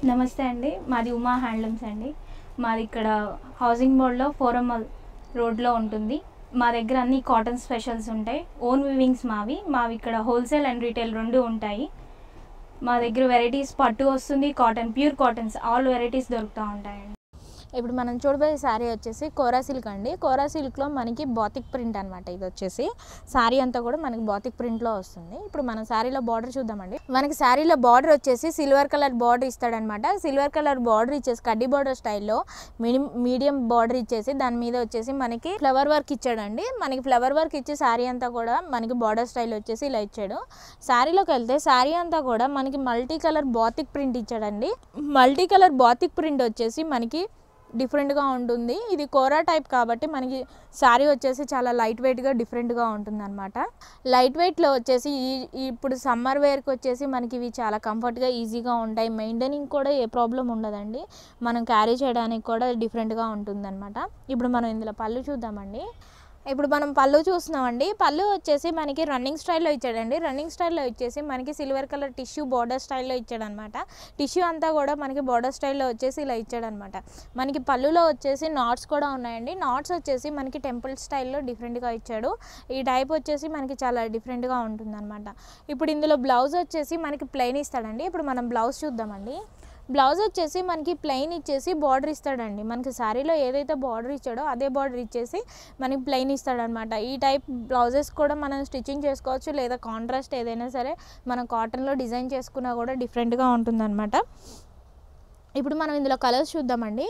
నమస్తే అండి మాది ఉమా హ్యాండ్లూమ్స్ అండి మాది ఇక్కడ హౌసింగ్ బోర్డ్లో ఫోరం రోడ్లో ఉంటుంది మా దగ్గర అన్ని కాటన్ స్పెషల్స్ ఉంటాయి ఓన్ వివింగ్స్ మావి మావి ఇక్కడ హోల్సేల్ అండ్ రీటైల్ రెండు ఉంటాయి మా దగ్గర వెరైటీస్ పట్టు వస్తుంది cotton pure cottons all varieties దొరుకుతూ ఉంటాయండి ఇప్పుడు మనం చూడబోయే శారీ వచ్చేసి కోరా సిల్క్ అండి కోరా సిల్క్లో మనకి బాతిక్ ప్రింట్ అనమాట ఇది వచ్చేసి శారీ అంతా కూడా మనకి బాతిక్ ప్రింట్లో వస్తుంది ఇప్పుడు మనం శారీలో బార్డర్ చూద్దామండి మనకి శారీలో బార్డర్ వచ్చేసి సిల్వర్ కలర్ బార్డర్ ఇస్తాడనమాట సిల్వర్ కలర్ బార్డర్ ఇచ్చేసి కడ్డీ బార్డర్ స్టైల్లో మిని మీడియం బార్డర్ ఇచ్చేసి దాని మీద వచ్చేసి మనకి ఫ్లవర్ వర్క్ ఇచ్చాడండి మనకి ఫ్లవర్ వర్క్ ఇచ్చి శారీ అంతా కూడా మనకి బార్డర్ స్టైల్ వచ్చేసి ఇలా ఇచ్చాడు శారీలోకి వెళ్తే శారీ అంతా కూడా మనకి మల్టీ కలర్ బాతిక్ ప్రింట్ ఇచ్చాడండి మల్టీ కలర్ బాతిక్ ప్రింట్ వచ్చేసి మనకి డిఫరెంట్గా ఉంటుంది ఇది కోరా టైప్ కాబట్టి మనకి శారీ వచ్చేసి చాలా లైట్ వెయిట్గా డిఫరెంట్గా ఉంటుంది అనమాట లైట్ వెయిట్లో వచ్చేసి ఈ ఈ- ఇప్పుడు సమ్మర్ వేర్కి వచ్చేసి మనకి ఇవి చాలా కంఫర్ట్గా ఈజీగా ఉంటాయి మెయింటైనింగ్ కూడా ఏ ప్రాబ్లం ఉండదండి మనం క్యారీ చేయడానికి కూడా డిఫరెంట్గా ఉంటుంది అనమాట ఇప్పుడు మనం ఇందులో పళ్ళు చూద్దామండి ఇప్పుడు మనం పళ్ళు చూస్తున్నామండి పళ్ళు వచ్చేసి మనకి రన్నింగ్ స్టైల్లో ఇచ్చాడండి రన్నింగ్ స్టైల్లో వచ్చేసి మనకి సిల్వర్ కలర్ టిష్యూ బార్డర్ స్టైల్లో ఇచ్చాడనమాట టిష్యూ అంతా కూడా మనకి బార్డర్ స్టైల్లో వచ్చేసి ఇలా ఇచ్చాడనమాట మనకి పళ్ళులో వచ్చేసి నాట్స్ కూడా ఉన్నాయండి నాట్స్ వచ్చేసి మనకి టెంపుల్ స్టైల్లో డిఫరెంట్గా ఇచ్చాడు ఈ టైప్ వచ్చేసి మనకి చాలా డిఫరెంట్గా ఉంటుందన్నమాట ఇప్పుడు ఇందులో బ్లౌజ్ వచ్చేసి మనకి ప్లెయిన్ ఇస్తాడండి ఇప్పుడు మనం బ్లౌజ్ చూద్దామండి బ్లౌజ్ వచ్చేసి మనకి ప్లెయిన్ ఇచ్చేసి బార్డర్ ఇస్తాడండి మనకి శారీలో ఏదైతే బార్డర్ ఇచ్చాడో అదే బార్డర్ ఇచ్చేసి మనకి ప్లెయిన్ ఇస్తాడనమాట ఈ టైప్ బ్లౌజెస్ కూడా మనం స్టిచ్చింగ్ చేసుకోవచ్చు లేదా కాంట్రాస్ట్ ఏదైనా సరే మనం కాటన్లో డిజైన్ చేసుకున్నా కూడా డిఫరెంట్గా ఉంటుందన్నమాట ఇప్పుడు మనం ఇందులో కలర్స్ చూద్దామండి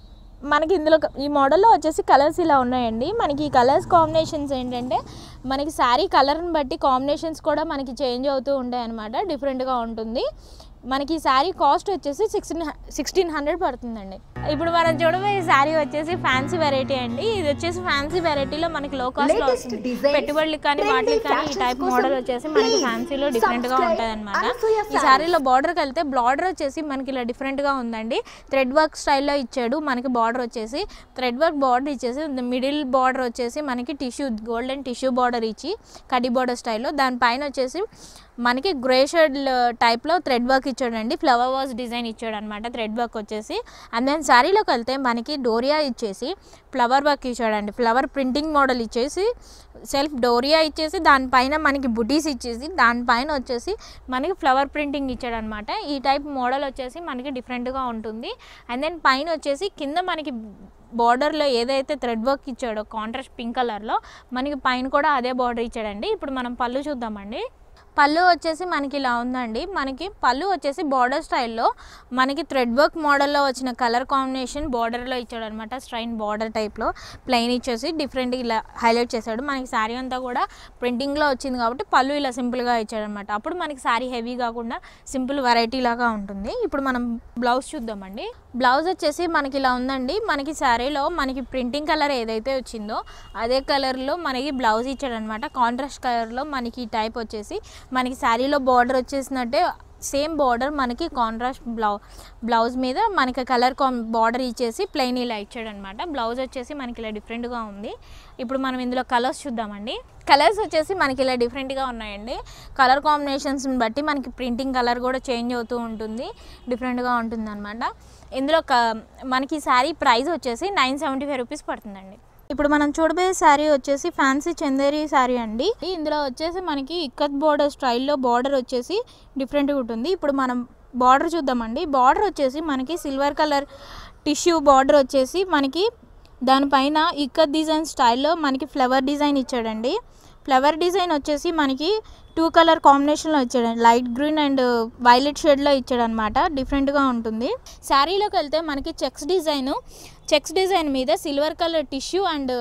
మనకి ఇందులో క- ఈ మోడల్లో వచ్చేసి కలర్స్ ఇలా ఉన్నాయండి మనకి ఈ కలర్స్ కాంబినేషన్స్ ఏంటంటే మనకి శారీ కలర్ని బట్టి కాంబినేషన్స్ కూడా మనకి చేంజ్ అవుతూ ఉంటాయి అనమాట డిఫరెంట్గా ఉంటుంది మనకి ఈ శారీ కాస్ట్ వచ్చేసి సిక్స్టీన్ సిక్స్టీన్ హండ్రెడ్ పడుతుందండి ఇప్పుడు మనం చూడబోయే శారీ వచ్చేసి ఫ్యాన్సీ వెరైటీ అండి ఇది వచ్చేసి ఫ్యాన్సీ వెరైటీలో మనకి లో కాస్ట్ లో Latest వస్తుంది designs, పెట్టుబడులకి కానీ trendy వాటికి కానీ ఈ fashions టైప్ కోసం మోడల్ వచ్చేసి మనకి please ఫ్యాన్సీలో డిఫరెంట్ గా subscribe ఉంటుంది అనమాట Anasuya ఈ Sarees. శారీలో బార్డర్కి వెళ్తే బార్డర్ వచ్చేసి మనకి ఇలా డిఫరెంట్ గా ఉందండి థ్రెడ్ వర్క్ స్టైల్లో ఇచ్చాడు మనకి బార్డర్ వచ్చేసి థ్రెడ్ వర్క్ బార్డర్ ఇచ్చేసి మిడిల్ బార్డర్ వచ్చేసి మనకి టిష్యూ గోల్డెన్ టిష్యూ బార్డర్ ఇచ్చి కడి బార్డర్ స్టైల్లో దానిపైన వచ్చేసి మనకి గ్రే షేడ్ టైప్లో థ్రెడ్ వర్క్ ఇచ్చాడండి ఫ్లవర్ వాస్ డిజైన్ ఇచ్చాడు అనమాట థ్రెడ్ వర్క్ వచ్చేసి అండ్ దెన్ శారీలోకి వెళ్తే మనకి డోరియా ఇచ్చేసి ఫ్లవర్ వర్క్ ఇచ్చాడండి ఫ్లవర్ ప్రింటింగ్ మోడల్ ఇచ్చేసి సెల్ఫ్ డోరియా ఇచ్చేసి దానిపైన మనకి బుటీస్ ఇచ్చేసి దానిపైన వచ్చేసి మనకి ఫ్లవర్ ప్రింటింగ్ ఇచ్చాడనమాట ఈ టైప్ మోడల్ వచ్చేసి మనకి డిఫరెంట్గా ఉంటుంది అండ్ దెన్ పైన వచ్చేసి కింద మనకి బార్డర్లో ఏదైతే థ్రెడ్ వర్క్ ఇచ్చాడో కాంట్రాస్ట్ పింక్ కలర్లో మనకి పైన కూడా అదే బార్డర్ ఇచ్చాడండి ఇప్పుడు మనం పళ్ళు చూద్దామండి పళ్ళు వచ్చేసి మనకి ఇలా ఉందండి మనకి పళ్ళు వచ్చేసి బార్డర్ స్టైల్లో మనకి థ్రెడ్ వర్క్ మోడల్లో వచ్చిన కలర్ కాంబినేషన్ బార్డర్లో ఇచ్చాడు అనమాట స్ట్రైన్ బార్డర్ టైప్లో ప్లెయిన్ ఇచ్చేసి డిఫరెంట్ ఇలా హైలైట్ చేశాడు మనకి శారీ అంతా కూడా ప్రింటింగ్లో వచ్చింది కాబట్టి పళ్ళు ఇలా సింపుల్గా ఇచ్చాడు అనమాట అప్పుడు మనకి శారీ హెవీ కాకుండా సింపుల్ వెరైటీ లాగా ఉంటుంది ఇప్పుడు మనం బ్లౌజ్ చూద్దామండి బ్లౌజ్ వచ్చేసి మనకి ఇలా ఉందండి మనకి శారీలో మనకి ప్రింటింగ్ కలర్ ఏదైతే వచ్చిందో అదే కలర్లో మనకి బ్లౌజ్ ఇచ్చాడనమాట కాంట్రాస్ట్ కలర్లో మనకి ఈ టైప్ వచ్చేసి మనకి శారీలో బార్డర్ వచ్చేసినట్టే సేమ్ బార్డర్ మనకి కాంట్రాస్ట్ బ్లౌ బ్లౌజ్ మీద మనకి కలర్ కాం బార్డర్ ఇచ్చేసి ప్లెయిన్ ఇలా ఇచ్చాడనమాట బ్లౌజ్ వచ్చేసి మనకి ఇలా డిఫరెంట్గా ఉంది ఇప్పుడు మనం ఇందులో కలర్స్ చూద్దామండి కలర్స్ వచ్చేసి మనకి ఇలా డిఫరెంట్గా ఉన్నాయండి కలర్ కాంబినేషన్స్ని బట్టి మనకి ప్రింటింగ్ కలర్ కూడా చేంజ్ అవుతూ ఉంటుంది డిఫరెంట్గా ఉంటుంది అనమాట ఇందులో క మనకి శారీ ప్రైస్ వచ్చేసి నైన్ సెవెంటీ ఫైవ్ రూపీస్ పడుతుందండి ఇప్పుడు మనం చూడబోయే శారీ వచ్చేసి ఫ్యాన్సీ చందేరి శారీ అండి ఇందులో వచ్చేసి మనకి ఇక్కత్ బోర్డర్ స్టైల్లో బార్డర్ వచ్చేసి డిఫరెంట్గా ఉంటుంది ఇప్పుడు మనం బార్డర్ చూద్దామండి బార్డర్ వచ్చేసి మనకి సిల్వర్ కలర్ టిష్యూ బార్డర్ వచ్చేసి మనకి దానిపైన ఇక్కత్ డిజైన్ స్టైల్లో మనకి ఫ్లవర్ డిజైన్ ఇచ్చాడండి ఫ్లవర్ డిజైన్ వచ్చేసి మనకి టూ కలర్ కాంబినేషన్లో ఇచ్చాడు లైట్ గ్రీన్ అండ్ వైలెట్ షేడ్లో ఇచ్చాడు అనమాట డిఫరెంట్గా ఉంటుంది శారీలోకి వెళ్తే మనకి చెక్స్ డిజైన్ చెక్స్ డిజైన్ మీద silver colour tissue and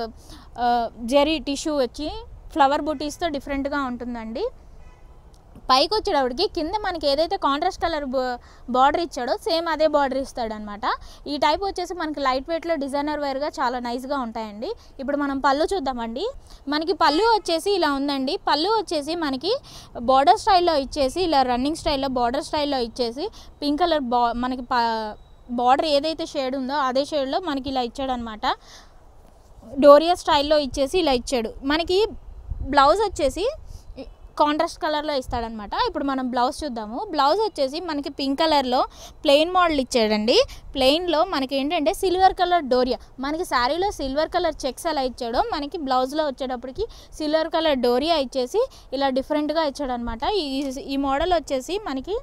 zari tissue వచ్చి ఫ్లవర్ బుటీస్తో డిఫరెంట్గా ఉంటుందండి పైకి వచ్చేటప్పటికి కింద మనకి ఏదైతే కాంట్రాస్ట్ కలర్ బార్డర్ ఇచ్చాడో సేమ్ అదే బార్డర్ ఇస్తాడనమాట ఈ టైప్ వచ్చేసి మనకి లైట్ వెయిట్లో డిజైనర్ వేర్గా చాలా నైస్గా ఉంటాయండి ఇప్పుడు మనం పళ్ళు చూద్దామండి మనకి పళ్ళు వచ్చేసి ఇలా ఉందండి పళ్ళు వచ్చేసి మనకి బార్డర్ స్టైల్లో ఇచ్చేసి ఇలా రన్నింగ్ స్టైల్లో బార్డర్ స్టైల్లో ఇచ్చేసి పింక్ కలర్ బా మనకి బార్డర్ ఏదైతే షేడ్ ఉందో అదే షేడ్లో మనకి ఇలా ఇచ్చాడనమాట డోరియా స్టైల్లో ఇచ్చేసి ఇలా ఇచ్చాడు మనకి బ్లౌజ్ వచ్చేసి కాంట్రాస్ట్ కలర్లో ఇస్తాడనమాట ఇప్పుడు మనం బ్లౌజ్ చూద్దాము బ్లౌజ్ వచ్చేసి మనకి పింక్ కలర్లో ప్లెయిన్ మోడల్ ఇచ్చాడండి ప్లెయిన్లో మనకి ఏంటంటే సిల్వర్ కలర్ డోరియా మనకి శారీలో సిల్వర్ కలర్ చెక్స్ ఎలా ఇచ్చాడో మనకి బ్లౌజ్లో వచ్చేటప్పటికి సిల్వర్ కలర్ డోరియా ఇచ్చేసి ఇలా డిఫరెంట్గా ఇచ్చాడనమాట ఈ ఈ మోడల్ వచ్చేసి మనకి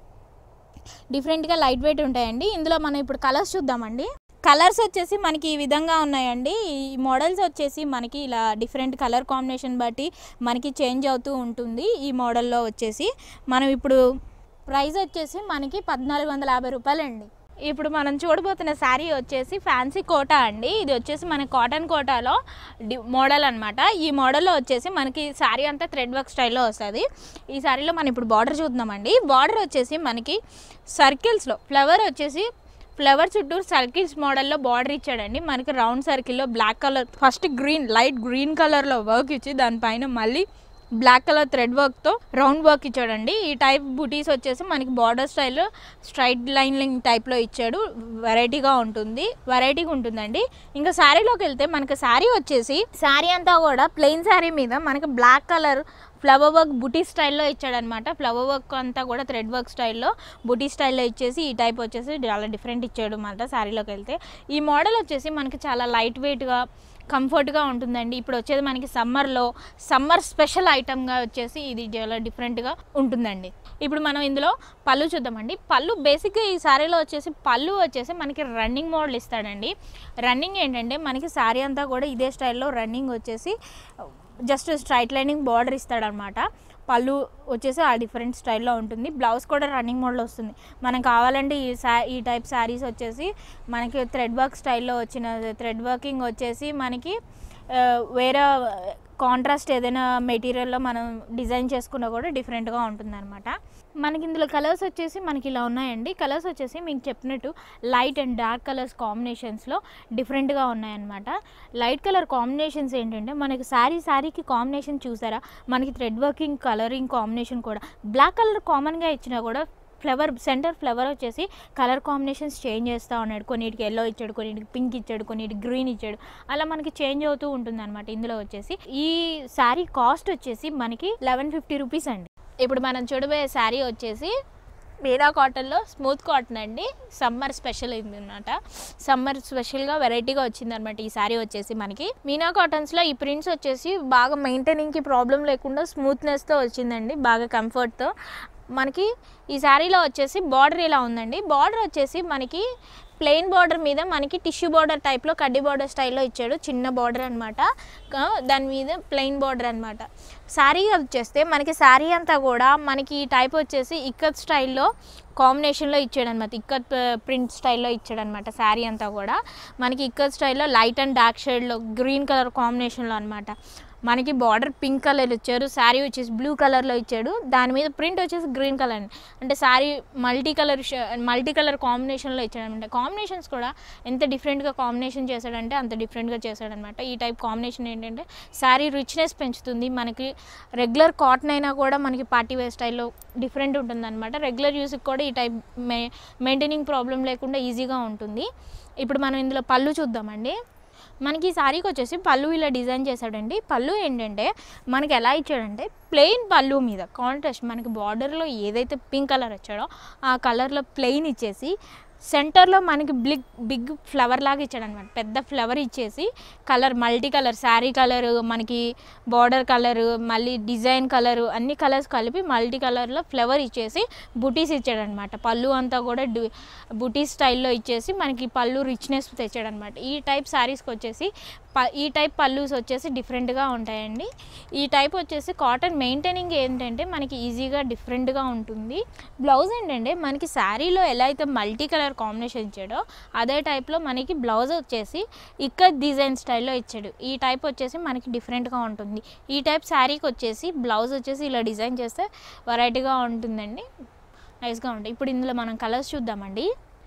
డిఫరెంట్గా లైట్ వెయిట్ ఉంటాయండి ఇందులో మనం ఇప్పుడు కలర్స్ చూద్దామండి కలర్స్ వచ్చేసి మనకి ఈ విధంగా ఉన్నాయండి ఈ మోడల్స్ వచ్చేసి మనకి ఇలా డిఫరెంట్ కలర్ కాంబినేషన్ బట్టి మనకి చేంజ్ అవుతూ ఉంటుంది ఈ మోడల్లో వచ్చేసి మనం ఇప్పుడు ప్రైస్ వచ్చేసి మనకి పద్నాలుగు వందల యాభై రూపాయలండి ఇప్పుడు మనం చూడబోతున్న శారీ వచ్చేసి ఫ్యాన్సీ కోటా అండి ఇది వచ్చేసి మన కాటన్ కోటాలో డి మోడల్ అనమాట ఈ మోడల్లో వచ్చేసి మనకి శారీ అంతా థ్రెడ్ వర్క్ స్టైల్లో వస్తుంది ఈ శారీలో మనం ఇప్పుడు బార్డర్ చూద్దామండి బార్డర్ వచ్చేసి మనకి సర్కిల్స్లో ఫ్లవర్ వచ్చేసి ఫ్లవర్ చుట్టూ సర్కిల్స్ మోడల్లో బార్డర్ ఇచ్చాడండి మనకి రౌండ్ సర్కిల్లో black colour first green light green కలర్లో వర్క్ ఇచ్చి దానిపైన మళ్ళీ బ్లాక్ కలర్ థ్రెడ్ వర్క్తో రౌండ్ వర్క్ ఇచ్చాడండి ఈ టైప్ బుటీస్ వచ్చేసి మనకి బార్డర్ స్టైల్ స్ట్రైట్ లైన్ టైప్లో ఇచ్చాడు వెరైటీగా ఉంటుంది వెరైటీగా ఉంటుందండి ఇంకా శారీలోకి వెళ్తే మనకి శారీ వచ్చేసి శారీ అంతా కూడా ప్లెయిన్ శారీ మీద మనకి బ్లాక్ కలర్ ఫ్లవర్ వర్క్ బుటీ స్టైల్లో ఇచ్చాడనమాట ఫ్లవర్ వర్క్ అంతా కూడా థ్రెడ్ వర్క్ స్టైల్లో బుటీ స్టైల్లో ఇచ్చేసి ఈ టైప్ వచ్చేసి చాలా డిఫరెంట్ ఇచ్చాడు అనమాట శారీలోకి వెళ్తే ఈ మోడల్ వచ్చేసి మనకి చాలా లైట్ వెయిట్గా కంఫర్ట్గా ఉంటుందండి ఇప్పుడు వచ్చేది మనకి సమ్మర్లో సమ్మర్ స్పెషల్ ఐటమ్గా వచ్చేసి ఇది చాలా డిఫరెంట్గా ఉంటుందండి ఇప్పుడు మనం ఇందులో పళ్ళు చూద్దామండి పళ్ళు బేసిక్గా ఈ శారీలో వచ్చేసి పళ్ళు వచ్చేసి మనకి రన్నింగ్ మోడల్ ఇస్తాడండి రన్నింగ్ ఏంటంటే మనకి శారీ అంతా కూడా ఇదే స్టైల్లో రన్నింగ్ వచ్చేసి జస్ట్ స్ట్రైట్ లైనింగ్ బార్డర్ ఇస్తాడనమాట పళ్ళు వచ్చేసి ఆ డిఫరెంట్ స్టైల్లో ఉంటుంది బ్లౌజ్ కూడా రన్నింగ్ మోడ్లో వస్తుంది మనం కావాలంటే ఈ సా ఈ టైప్ శారీస్ వచ్చేసి మనకి థ్రెడ్ వర్క్ స్టైల్లో వచ్చిన థ్రెడ్ వర్కింగ్ వచ్చేసి మనకి ఆ, వేరే కాంట్రాస్ట్ ఏదైనా మెటీరియల్లో మనం డిజైన్ చేసుకున్నా కూడా డిఫరెంట్గా ఉంటుందన్నమాట మనకి ఇందులో కలర్స్ వచ్చేసి మనకి ఇలా ఉన్నాయండి కలర్స్ వచ్చేసి మీకు చెప్పినట్టు లైట్ అండ్ డార్క్ కలర్స్ కాంబినేషన్స్లో డిఫరెంట్గా ఉన్నాయన్నమాట లైట్ కలర్ కాంబినేషన్స్ ఏంటంటే మనకి శారీ శారీకి కాంబినేషన్ చూసారా మనకి థ్రెడ్ వర్కింగ్ కలరింగ్ కాంబినేషన్ కూడా బ్లాక్ కలర్ కామన్గా ఇచ్చినా కూడా ఫ్లవర్ సెంటర్ ఫ్లవర్ వచ్చేసి కలర్ కాంబినేషన్స్ చేంజ్ చేస్తూ ఉన్నాడు కొన్నిటికి ఎల్లో ఇచ్చాడు కొన్నిటికి పింక్ ఇచ్చాడు కొన్నిటికి గ్రీన్ ఇచ్చాడు అలా మనకి చేంజ్ అవుతూ ఉంటుంది అనమాట ఇందులో వచ్చేసి ఈ శారీ కాస్ట్ వచ్చేసి మనకి లెవెన్ ఫిఫ్టీ రూపీస్ అండి ఇప్పుడు మనం చూడబోయే శారీ వచ్చేసి మీనా కాటన్లో స్మూత్ కాటన్ అండి సమ్మర్ స్పెషల్ ఇది అనమాట సమ్మర్ స్పెషల్గా వెరైటీగా వచ్చింది అనమాట ఈ శారీ వచ్చేసి మనకి మీనా కాటన్స్లో ఈ ప్రింట్స్ వచ్చేసి బాగా మెయింటైనింగ్కి ప్రాబ్లం లేకుండా స్మూత్నెస్తో వచ్చిందండి బాగా కంఫర్ట్తో మనకి ఈ శారీలో వచ్చేసి బార్డర్ ఇలా ఉందండి బార్డర్ వచ్చేసి మనకి ప్లెయిన్ బార్డర్ మీద మనకి టిష్యూ బార్డర్ టైప్లో కడ్డీ బార్డర్ స్టైల్లో ఇచ్చాడు చిన్న బార్డర్ అనమాట దాని మీద ప్లెయిన్ బార్డర్ అనమాట శారీ వచ్చేస్తే మనకి శారీ అంతా కూడా మనకి ఈ టైప్ వచ్చేసి ఇక్కత్ స్టైల్లో కాంబినేషన్లో ఇచ్చాడు అనమాట ఇక్కత్ ప్రింట్ స్టైల్లో ఇచ్చాడు అనమాట శారీ అంతా కూడా మనకి ఇక్కత్ స్టైల్లో లైట్ అండ్ డార్క్ షేడ్లో గ్రీన్ కలర్ కాంబినేషన్లో అనమాట మనకి బార్డర్ పింక్ కలర్ ఇచ్చారు శారీ వచ్చేసి బ్లూ కలర్లో ఇచ్చాడు దాని మీద ప్రింట్ వచ్చేసి గ్రీన్ కలర్ అండి అంటే sari multi colour multi colour కాంబినేషన్లో ఇచ్చాడు అనమాట కాంబినేషన్స్ కూడా ఎంత డిఫరెంట్గా కాంబినేషన్ చేశాడంటే అంత డిఫరెంట్గా చేశాడనమాట ఈ టైప్ కాంబినేషన్ ఏంటంటే శారీ రిచ్నెస్ పెంచుతుంది మనకి రెగ్యులర్ కాటన్ అయినా కూడా మనకి పార్టీ వేర్ స్టైల్లో డిఫరెంట్ ఉంటుంది అనమాట రెగ్యులర్ యూస్కి కూడా ఈ టైప్ మే మెయింటైనింగ్ ప్రాబ్లం లేకుండా ఈజీగా ఉంటుంది ఇప్పుడు మనం ఇందులో పళ్ళు చూద్దామండి మనకి ఈ శారీకి వచ్చేసి పళ్ళు ఇలా డిజైన్ చేశాడండి పళ్ళు ఏంటంటే మనకి ఎలా ఇచ్చాడంటే ప్లెయిన్ పళ్ళు మీద కాంట్రాస్ట్ మనకి బార్డర్లో ఏదైతే పింక్ కలర్ వచ్చాడో ఆ కలర్లో ప్లెయిన్ ఇచ్చేసి సెంటర్లో మనకి బిగ్ బిగ్ ఫ్లవర్ లాగా ఇచ్చాడు అనమాట పెద్ద ఫ్లవర్ ఇచ్చేసి colour multi colour sari colour మనకి బార్డర్ కలర్ మళ్ళీ డిజైన్ కలర్ అన్ని కలర్స్ కలిపి మల్టీ కలర్లో ఫ్లవర్ ఇచ్చేసి బుటీస్ ఇచ్చాడనమాట పళ్ళు అంతా కూడా బుటీ స్టైల్లో ఇచ్చేసి మనకి పళ్ళు రిచ్నెస్ తెచ్చాడనమాట ఈ టైప్ శారీస్కి వచ్చేసి ప ఈ టైప్ పల్లూస్ వచ్చేసి డిఫరెంట్గా ఉంటాయండి ఈ టైప్ వచ్చేసి కాటన్ మెయింటైనింగ్ ఏంటంటే మనకి ఈజీగా డిఫరెంట్గా ఉంటుంది బ్లౌజ్ ఏంటంటే మనకి శారీలో ఎలా అయితే మల్టీ కలర్ కాంబినేషన్ ఇచ్చాడో అదే టైప్లో మనకి బ్లౌజ్ వచ్చేసి ఇక్కడ డిజైన్ స్టైల్లో ఇచ్చాడు ఈ టైప్ వచ్చేసి మనకి డిఫరెంట్గా ఉంటుంది ఈ టైప్ శారీకి వచ్చేసి బ్లౌజ్ వచ్చేసి ఇలా డిజైన్ చేస్తే వెరైటీగా ఉంటుందండి నైస్గా ఉంటాయి ఇప్పుడు ఇందులో మనం కలర్స్ చూద్దామండి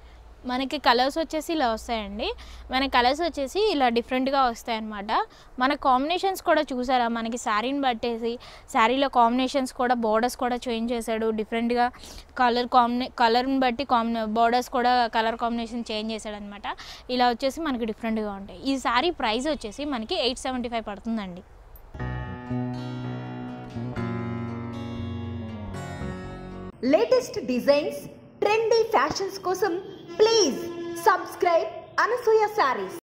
మనకి కలర్స్ వచ్చేసి ఇలా వస్తాయండి మన కలర్స్ వచ్చేసి ఇలా డిఫరెంట్గా వస్తాయి అన్నమాట మన కాంబినేషన్స్ కూడా చూసారా మనకి శారీని బట్టేసి శారీలో కాంబినేషన్స్ కూడా బోర్డర్స్ కూడా చేంజ్ చేశాడు డిఫరెంట్గా కలర్ కాంబినే కలర్ని బట్టి కాంబినే బోర్డర్స్ కూడా కలర్ కాంబినేషన్ చేంజ్ చేశాడు అనమాట ఇలా వచ్చేసి మనకి డిఫరెంట్గా ఉంటాయి ఈ శారీ ప్రైస్ వచ్చేసి మనకి ఎయిట్ సెవెంటీ ఫైవ్ పడుతుందండి లేటెస్ట్ డిజైన్స్ ట్రెండీ ఫ్యాషన్స్ కోసం ప్లీజ్ సబ్స్క్రైబ్ అనసూయ శారీస్